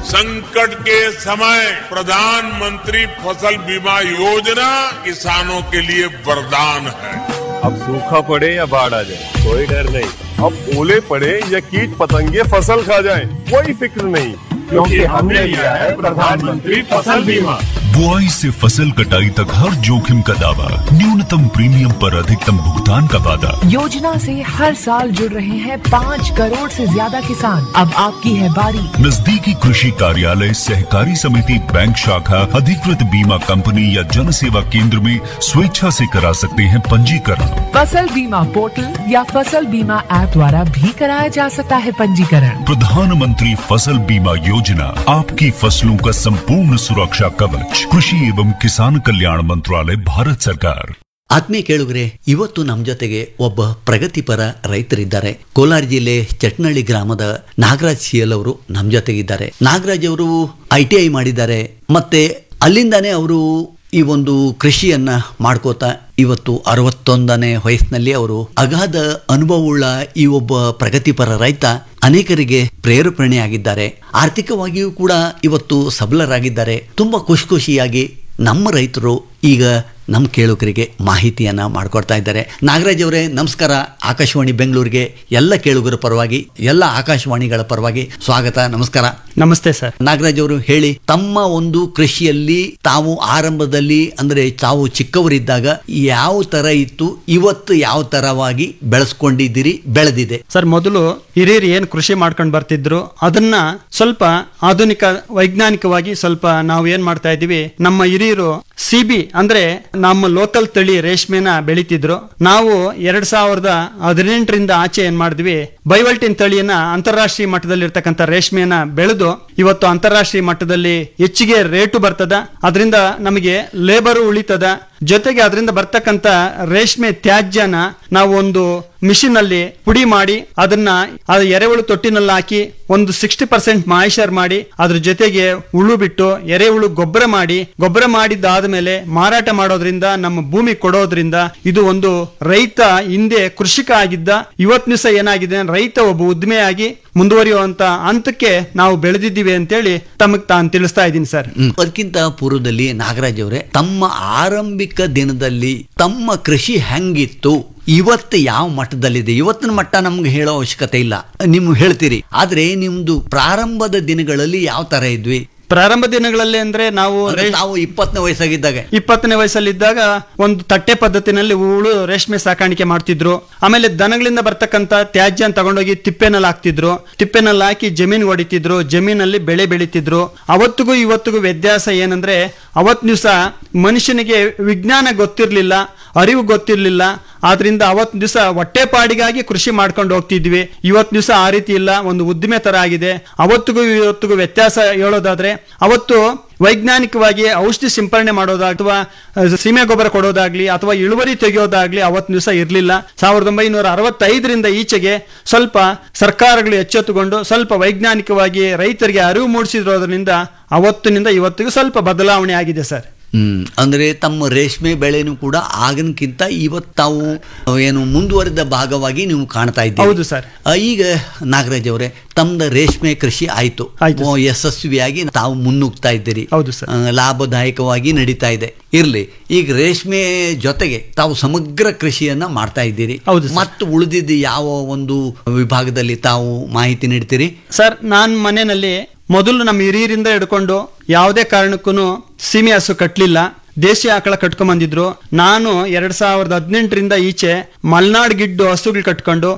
संकट के समय प्रधानमंत्री फसल बीमा योजना किसानों के लिए वरदान है अब सूखा पड़े या बाढ़ आ जाए कोई डर नहीं अब ओले पड़े या कीट पतंगे फसल खा जाए कोई फिक्र नहीं क्योंकि हमने लिया है प्रधानमंत्री फसल बीमा बुआई से फसल कटाई तक हर जोखिम का दावा न्यूनतम प्रीमियम पर अधिकतम भुगतान का वादा योजना से हर साल जुड़ रहे हैं पाँच करोड़ से ज्यादा किसान अब आपकी है बारी नजदीकी कृषि कार्यालय सहकारी समिति बैंक शाखा अधिकृत बीमा कंपनी या जन सेवा केंद्र में स्वेच्छा से करा सकते हैं पंजीकरण फसल बीमा पोर्टल या फसल बीमा ऐप द्वारा भी कराया जा सकता है पंजीकरण प्रधानमंत्री फसल बीमा योजना आपकी फसलों का संपूर्ण सुरक्षा कवच कृषि एवं किसान कल्याण मंत्रालय भारत सरकार ಆತ್ಮೀಯ ಕೇಳುಗರೆ ಇವತ್ತು ನಮ್ಮ ಜೊತೆಗೆ ಒಬ್ಬ ಪ್ರಗತಿಪರ ರೈತರಿದ್ದಾರೆ ಕೋಲಾರ ಜಿಲ್ಲೆ ಚಟ್ನಳ್ಳಿ ಗ್ರಾಮದ ನಾಗರಾಜ್ ಸಿಯಲ್ ಅವರು ನಮ್ಮ ಜೊತೆಗಿದ್ದಾರೆ ನಾಗರಾಜ್ ಅವರು ಐ ಟಿ ಐ ಮಾಡಿದ್ದಾರೆ ಮತ್ತೆ ಅಲ್ಲಿಂದಾನೇ ಅವರು ಈ ಒಂದು ಕೃಷಿಯನ್ನ ಮಾಡ್ಕೋತಾ ಇವತ್ತು ಅರವತ್ತೊಂದನೇ ವಯಸ್ಸಿನಲ್ಲಿ ಅವರು ಅಗಾಧ ಅನುಭವವುಳ್ಳ ಈ ಒಬ್ಬ ಪ್ರಗತಿಪರ ರೈತ ಅನೇಕರಿಗೆ ಪ್ರೇರೇಪಣೆಯಾಗಿದ್ದಾರೆ ಆರ್ಥಿಕವಾಗಿಯೂ ಕೂಡ ಇವತ್ತು ಸಬಲರಾಗಿದ್ದಾರೆ ತುಂಬಾ ಖುಷಿ ಖುಷಿಯಾಗಿ ನಮ್ಮ ರೈತರು ಈಗ ನಮ್ಮ ಕೇಳುಗರಿಗೆ ಮಾಹಿತಿಯನ್ನ ಮಾಡಿಕೊಡ್ತಾ ಇದ್ದಾರೆ ನಾಗರಾಜ್ ಅವರೇ ನಮಸ್ಕಾರ ಆಕಾಶವಾಣಿ ಬೆಂಗಳೂರಿಗೆ ಎಲ್ಲ ಕೇಳುಗರ ಪರವಾಗಿ ಎಲ್ಲ ಆಕಾಶವಾಣಿಗಳ ಪರವಾಗಿ ಸ್ವಾಗತ ನಮಸ್ಕಾರ ನಮಸ್ತೆ ಸರ್ ನಾಗರಾಜ್ ಅವರು ಹೇಳಿ ತಮ್ಮ ಒಂದು ಕೃಷಿಯಲ್ಲಿ ತಾವು ಆರಂಭದಲ್ಲಿ ಅಂದ್ರೆ ತಾವು ಚಿಕ್ಕವರಿದ್ದಾಗ ಯಾವ ತರ ಇತ್ತು ಇವತ್ತು ಯಾವ ತರವಾಗಿ ಬೆಳೆಸ್ಕೊಂಡಿದ್ದೀರಿ ಬೆಳೆದಿದೆ ಸರ್ ಮೊದಲು ಹಿರಿಯರು ಏನ್ ಕೃಷಿ ಮಾಡ್ಕೊಂಡು ಬರ್ತಿದ್ರು ಅದನ್ನ ಸ್ವಲ್ಪ ಆಧುನಿಕ ವೈಜ್ಞಾನಿಕವಾಗಿ ಸ್ವಲ್ಪ ನಾವು ಏನ್ ಮಾಡ್ತಾ ಇದೀವಿ ನಮ್ಮ ಹಿರಿಯರು ಸಿಬಿ ಅಂದ್ರೆ ನಮ್ಮ ಲೋಕಲ್ ತಳಿ ರೇಷ್ಮೆನ ಬೆಳಿತಿದ್ರು ನಾವು ಎರಡ್ ಸಾವಿರದ ಹದಿನೆಂಟರಿಂದ ಆಚೆ ಏನ್ ಮಾಡಿದ್ವಿ ಬೈವಲ್ಟಿನ್ ತಳಿಯನ್ನ ಅಂತಾರಾಷ್ಟ್ರೀಯ ಮಟ್ಟದಲ್ಲಿ ಇರ್ತಕ್ಕಂಥ ರೇಷ್ಮೆಯನ್ನ ಬೆಳೆದು ಇವತ್ತು ಅಂತಾರಾಷ್ಟ್ರೀಯ ಮಟ್ಟದಲ್ಲಿ ಹೆಚ್ಚಿಗೆ ರೇಟು ಬರ್ತದ ಅದರಿಂದ ನಮಗೆ ಲೇಬರು ಉಳಿತದ ಜೊತೆಗೆ ಅದರಿಂದ ಬರ್ತಕ್ಕಂಥ ರೇಷ್ಮೆ ತ್ಯಾಜ್ಯನ ನಾವು ಒಂದು ಮಿಷಿನ್ ಅಲ್ಲಿ ಪುಡಿ ಮಾಡಿ ಅದನ್ನ ಅದು ಎರೆಹುಳು ತೊಟ್ಟಿನಲ್ಲಿ ಹಾಕಿ ಒಂದು ಸಿಕ್ಸ್ಟಿ ಪರ್ಸೆಂಟ್ ಮಾಯಿಷರ್ ಮಾಡಿ ಅದ್ರ ಜೊತೆಗೆ ಹುಳು ಬಿಟ್ಟು ಎರೆಹುಳು ಗೊಬ್ಬರ ಮಾಡಿ ಗೊಬ್ಬರ ಮಾಡಿದ್ದಾದ್ಮೇಲೆ ಮಾರಾಟ ಮಾಡೋದ್ರಿಂದ ನಮ್ಮ ಭೂಮಿ ಕೊಡೋದ್ರಿಂದ ಇದು ಒಂದು ರೈತ ಹಿಂದೆ ಕೃಷಿಕ ಆಗಿದ್ದ ಇವತ್ತು ದಿವಸ ಏನಾಗಿದೆ ರೈತ ಒಬ್ಬ ಉದ್ದಿಮೆಯಾಗಿ ಮುಂದುವರಿಯುವಂತ ಹಂತಕ್ಕೆ ನಾವು ಬೆಳೆದಿದ್ದೀವಿ ಅಂತೇಳಿ ತಮಗ್ ತಾನು ತಿಳಿಸ್ತಾ ಇದ್ದೀನಿ ಸರ್ ಹ್ಮ್. ಅದಕ್ಕಿಂತ ಪೂರ್ವದಲ್ಲಿ ನಾಗರಾಜ್ ಅವರೇ ತಮ್ಮ ಆರಂಭಿಕ ದಿನದಲ್ಲಿ ತಮ್ಮ ಕೃಷಿ ಹೆಂಗಿತ್ತು ಇವತ್ತು ಯಾವ ಮಟ್ಟದಲ್ಲಿದೆ ಇವತ್ತಿನ ಮಟ್ಟ ನಮ್ಗೆ ಹೇಳೋ ಅವಶ್ಯಕತೆ ಇಲ್ಲ ನೀವು ಹೇಳ್ತೀರಿ ಆದ್ರೆ ನಿಮ್ದು ಪ್ರಾರಂಭದ ದಿನಗಳಲ್ಲಿ ಯಾವ ತರ ಇದ್ವಿ ಪ್ರಾರಂಭ ದಿನಗಳಲ್ಲಿ ಅಂದ್ರೆ ನಾವು ಅಂದ್ರೆ ರೇ- ತಾವು ಇಪ್ಪತ್ತನೇ ವಯಸ್ಸಾಗಿದ್ದಾಗ ಇಪ್ಪತ್ತನೇ ವಯಸ್ಸಲ್ಲಿದ್ದಾಗ ಒಂದು ತಟ್ಟೆ ಪದ್ಧತಿನಲ್ಲಿ ಹುಳು ರೇಷ್ಮೆ ಸಾಕಾಣಿಕೆ ಮಾಡ್ತಿದ್ರು ಆಮೇಲೆ ದನಗಳಿಂದ ಬರ್ತಕ್ಕಂತ ತ್ಯಾಜ್ಯ ತಗೊಂಡೋಗಿ ತಿಪ್ಪೆನಲ್ಲಿ ಹಾಕ್ತಿದ್ರು ತಿಪ್ಪೆನಲ್ಲಿ ಹಾಕಿ ಜಮೀನ್ ಹೊಡಿತಿದ್ರು ಜಮೀನಲ್ಲಿ ಬೆಳೆ ಬೆಳಿತಿದ್ರು ಅವತ್ತಿಗೂ ಇವತ್ತಿಗೂ ವ್ಯತ್ಯಾಸ ಏನಂದ್ರೆ ಅವತ್ ದಿವಸ ಮನುಷ್ಯನಿಗೆ ವಿಜ್ಞಾನ ಗೊತ್ತಿರ್ಲಿಲ್ಲ ಅರಿವು ಗೊತ್ತಿರ್ಲಿಲ್ಲ ಆದ್ರಿಂದ ಅವತ್ ದಿವಸ ಹೊಟ್ಟೆಪಾಡಿಗಾಗಿ ಕೃಷಿ ಮಾಡ್ಕೊಂಡು ಹೋಗ್ತಿದ್ವಿ ಇವತ್ ದಿವಸ ಆ ರೀತಿ ಇಲ್ಲ ಒಂದು ಉದ್ದಿಮೆ ತರ ಆಗಿದೆ ಅವತ್ತಿಗೂ ಇವತ್ತಿಗೂ ವ್ಯತ್ಯಾಸ ಹೇಳೋದಾದ್ರೆ ಅವತ್ತು ವೈಜ್ಞಾನಿಕವಾಗಿ ಔಷಧಿ ಸಿಂಪರಣೆ ಮಾಡೋದ ಅಥವಾ ಅಹ್, ಸೀಮೆ ಗೊಬ್ಬರ ಕೊಡೋದಾಗ್ಲಿ ಅಥವಾ ಇಳುವರಿ ತೆಗೆಯೋದಾಗ್ಲಿ ಅವತ್ತು ದಿವಸ ಇರಲಿಲ್ಲ ಸಾವಿರದ ಒಂಬೈನೂರ ಅರವತ್ತೈದರಿಂದ ಈಚೆಗೆ ಸ್ವಲ್ಪ ಸರ್ಕಾರಗಳು ಎಚ್ಚೆತ್ತುಕೊಂಡು ಸ್ವಲ್ಪ ವೈಜ್ಞಾನಿಕವಾಗಿ ರೈತರಿಗೆ ಅರಿವು ಮೂಡಿಸಿರೋದ್ರಿಂದ ಅವತ್ತಿನಿಂದ ಇವತ್ತಿಗೂ ಸ್ವಲ್ಪ ಬದಲಾವಣೆ ಆಗಿದೆ ಸರ್ ಹ್ಮ್ ಅಂದ್ರೆ ತಮ್ಮ ರೇಷ್ಮೆ ಬೆಳೆನೂ ಕೂಡ ಆಗನಕ್ಕಿಂತ ಇವತ್ತು ತಾವು ಏನು ಮುಂದುವರಿದ ಭಾಗವಾಗಿ ನೀವು ಕಾಣ್ತಾ ಇದ್ದೀವಿ ಹೌದು ಸರ್. ಆ, ಈಗ ನಾಗರಾಜ್ ಅವರೇ ತಮ್ದ ರೇಷ್ಮೆ ಕೃಷಿ ಆಯ್ತು ಆಯ್ತು ಓ, ಯಶಸ್ವಿಯಾಗಿ ತಾವು ಮುನ್ನುಗ್ತಾ ಇದ್ದೀರಿ ಹೌದು ಸರ್. ಆ, ಲಾಭದಾಯಕವಾಗಿ ನಡೀತಾ ಇದೆ ಇರ್ಲಿ ಈಗ ರೇಷ್ಮೆ ಜೊತೆಗೆ ತಾವು ಸಮಗ್ರ ಕೃಷಿಯನ್ನ ಮಾಡ್ತಾ ಇದ್ದೀರಿ ಹೌದು ಸರ್. ಮತ್ತು ಉಳಿದಿದ್ದು ಯಾವ ಒಂದು ವಿಭಾಗದಲ್ಲಿ ತಾವು ಮಾಹಿತಿ ನೀಡ್ತೀರಿ ಸರ್ ನಾನ್ ಮನೆಯಲ್ಲಿ ಮೊದಲು ನಮ್ಮ ಹಿರಿಯರಿಂದ ಹಿಡ್ಕೊಂಡು ಯಾವುದೇ ಕಾರಣಕ್ಕೂ ಸೀಮೆ ಹಸು ಕಟ್ಟಲಿಲ್ಲ ದೇಶಿ ಆಕಳ ಕಟ್ಕೊಂಡ್ ಬಂದಿದ್ರು ನಾನು ಎರಡ್ ಸಾವಿರದ ಹದಿನೆಂಟರಿಂದ ಈಚೆ ಮಲ್ನಾಡ್ ಗಿಡ್ಡು ಹಸುಗಳು ಕಟ್ಕೊಂಡು